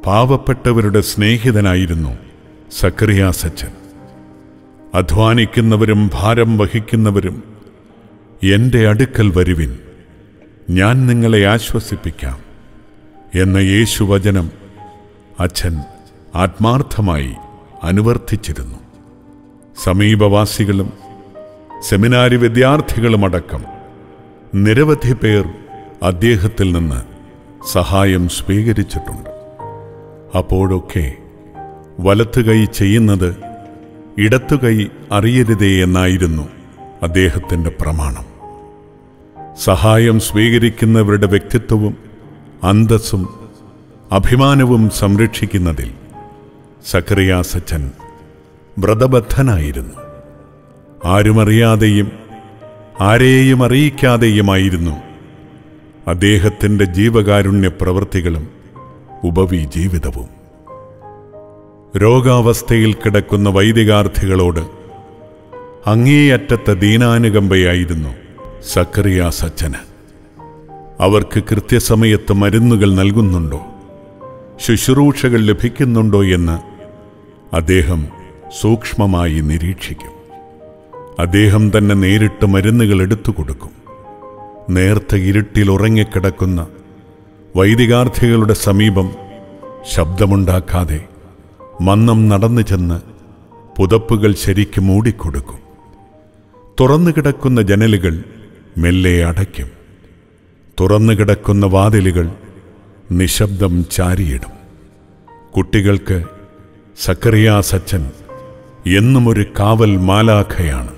പാവപ്പെട്ടവരുടെ സ്നേഹിതനായിരുന്നു സക്രിയാസച്ചൻ അധ്വാനിക്കുന്നവരും ഭാരം വഹിക്കുന്നവരും എൻ്റെ അടുക്കൽ വരുവിൻ ഞാൻ നിങ്ങളെ ആശ്വസിപ്പിക്കാം എന്ന യേശുവചനം അച്ഛൻ ആത്മാർത്ഥമായി അനുവർത്തിച്ചിരുന്നു സമീപവാസികളും സെമിനാരി വിദ്യാർത്ഥികളുമടക്കം നിരവധി പേർ അദ്ദേഹത്തിൽ നിന്ന് സഹായം സ്വീകരിച്ചിട്ടുണ്ട് അപ്പോഴൊക്കെ വലത്തുകൈ ചെയ്യുന്നത് ഇടത്തുകൈ അറിയരുതേ എന്നായിരുന്നു അദ്ദേഹത്തിൻ്റെ പ്രമാണം സഹായം സ്വീകരിക്കുന്നവരുടെ വ്യക്തിത്വവും അന്തസ്സും അഭിമാനവും സംരക്ഷിക്കുന്നതിൽ സക്കറിയാസച്ചൻ വ്രതബദ്ധനായിരുന്നു ആരുമറിയാതെയും ആരെയും അറിയിക്കാതെയുമായിരുന്നു അദ്ദേഹത്തിൻ്റെ ജീവകാരുണ്യ പ്രവൃത്തികളും ഉപവി ജീവിതവും രോഗാവസ്ഥയിൽ കിടക്കുന്ന വൈദികാർത്ഥികളോട് അങ്ങേയറ്റത്തെ ദീനാനുകമ്പയായിരുന്നു സക്കറിയ സച്ചന് അവർക്ക് കൃത്യസമയത്ത് മരുന്നുകൾ നൽകുന്നുണ്ടോ ശുശ്രൂഷകൾ ലഭിക്കുന്നുണ്ടോ എന്ന് അദ്ദേഹം സൂക്ഷ്മമായി നിരീക്ഷിക്കും അദ്ദേഹം തന്നെ നേരിട്ട് മരുന്നുകൾ എടുത്തു കൊടുക്കും നേർത്ത ഇരുട്ടിൽ ഉറങ്ങിക്കിടക്കുന്ന വൈദികാർത്ഥികളുടെ സമീപം ശബ്ദമുണ്ടാക്കാതെ മന്നം നടന്നു ചെന്ന് പുതപ്പുകൾ ശരിക്ക് മൂടിക്കൊടുക്കും തുറന്നു കിടക്കുന്ന ജനലുകൾ മെല്ലെ അടയ്ക്കും തുറന്നു കിടക്കുന്ന വാതിലുകൾ നിശബ്ദം ചാരിയിടും കുട്ടികൾക്ക് സക്കറിയാ സച്ചൻ എന്നും ഒരു കാവൽ മാലാഖയാണ്